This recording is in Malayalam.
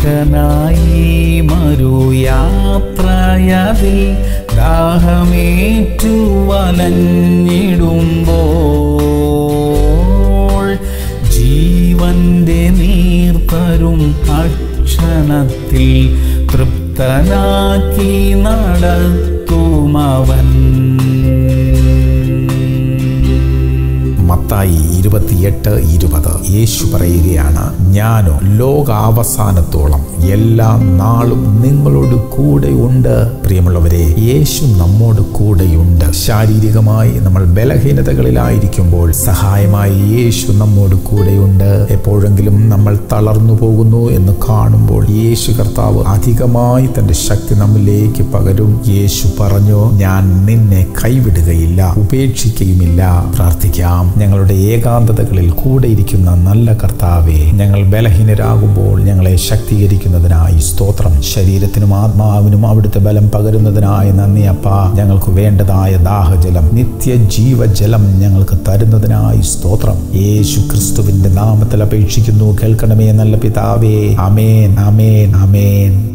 ഏകനായി മറുയാത്രയതിൽ ദാഹമേറ്റു വലഞ്ഞിടുമ്പോൾ ജീവന്റെ നീർത്തരും അക്ഷണത്തിൽ തൃപ്തനാക്കി നടത്തുമവൻ മത്തായി ഇരുപത്തിയെട്ട് ഇരുപത് യേശു പറയുകയാണ് ഞാനോ ലോകാവസാനത്തോളം എല്ലാ നാളും നിങ്ങളോട് കൂടെ ഉണ്ട് പ്രിയമുള്ളവരെ യേശു നമ്മോട് കൂടെയുണ്ട് ശാരീരികമായി നമ്മൾ ബലഹീനതകളിലായിരിക്കുമ്പോൾ സഹായമായി യേശു നമ്മോട് കൂടെയുണ്ട് എപ്പോഴെങ്കിലും നമ്മൾ തളർന്നു പോകുന്നു എന്ന് കാണുമ്പോൾ യേശു കർത്താവ് അധികമായി തന്റെ ശക്തി നമ്മിലേക്ക് പകരും യേശു പറഞ്ഞു ഞാൻ നിന്നെ കൈവിടുകയില്ല ഉപേക്ഷിക്കുകയുമില്ല പ്രാർത്ഥിക്കാം ഞങ്ങളുടെ ഏകാന്തതകളിൽ കൂടെ ഇരിക്കുന്ന നല്ല കർത്താവെ ഞങ്ങൾ ബലഹീനരാകുമ്പോൾ ഞങ്ങളെ ശക്തീകരിക്കുന്നതിനായി സ്തോത്രം ശരീരത്തിനും ആത്മാവിനും അവിടുത്തെ ബലം പകരുന്നതിനായി നന്ദി അപ്പ ഞങ്ങൾക്ക് വേണ്ടതായ ദാഹജലം നിത്യജീവജലം ഞങ്ങൾക്ക് തരുന്നതിനായി സ്തോത്രം യേശു ക്രിസ്തുവിന്റെ നാമത്തിൽ അപേക്ഷിക്കുന്നു കേൾക്കണമേ നല്ല പിതാവേ അമേൻ അമേൻ അമേൻ